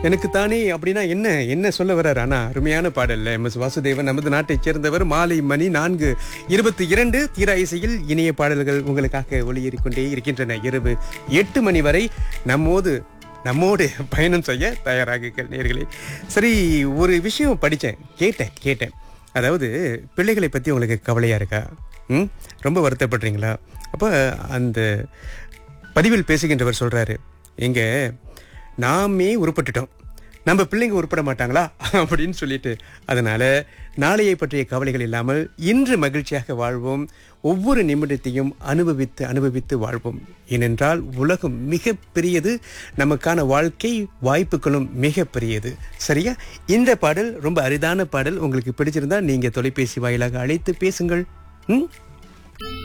எனக்கு தானே அப்படின்னா என்ன என்ன சொல்ல வர்றாரு ஆனா அருமையான பாடல்ல எம் எஸ் வாசுதேவன் நமது நாட்டைச் சேர்ந்தவர் மாலை மணி நான்கு இருபத்தி இரண்டு தீரா இசையில் இனிய பாடல்கள் உங்களுக்காக ஒளியேறிக் கொண்டே இருக்கின்றன இரவு எட்டு மணி வரை நம்மோடு நம்மோடு பயணம் செய்ய தயாராகுங்கள் நேர்களே சரி ஒரு விஷயம் படித்தேன் கேட்டேன் கேட்டேன் அதாவது பிள்ளைகளை பற்றி உங்களுக்கு கவலையாக இருக்கா ம் ரொம்ப வருத்தப்படுறீங்களா அப்போ அந்த பதிவில் பேசுகின்றவர் சொல்கிறாரு எங்க நாமே உருப்பட்டுட்டோம் நம்ம பிள்ளைங்க உருப்பட மாட்டாங்களா அப்படின்னு சொல்லிட்டு அதனால நாளையை பற்றிய கவலைகள் இல்லாமல் இன்று மகிழ்ச்சியாக வாழ்வோம் ஒவ்வொரு நிமிடத்தையும் அனுபவித்து அனுபவித்து வாழ்வோம் ஏனென்றால் உலகம் மிக பெரியது நமக்கான வாழ்க்கை வாய்ப்புகளும் மிக பெரியது சரியா இந்த பாடல் ரொம்ப அரிதான பாடல் உங்களுக்கு பிடிச்சிருந்தா நீங்க தொலைபேசி வாயிலாக அழைத்து பேசுங்கள் ம்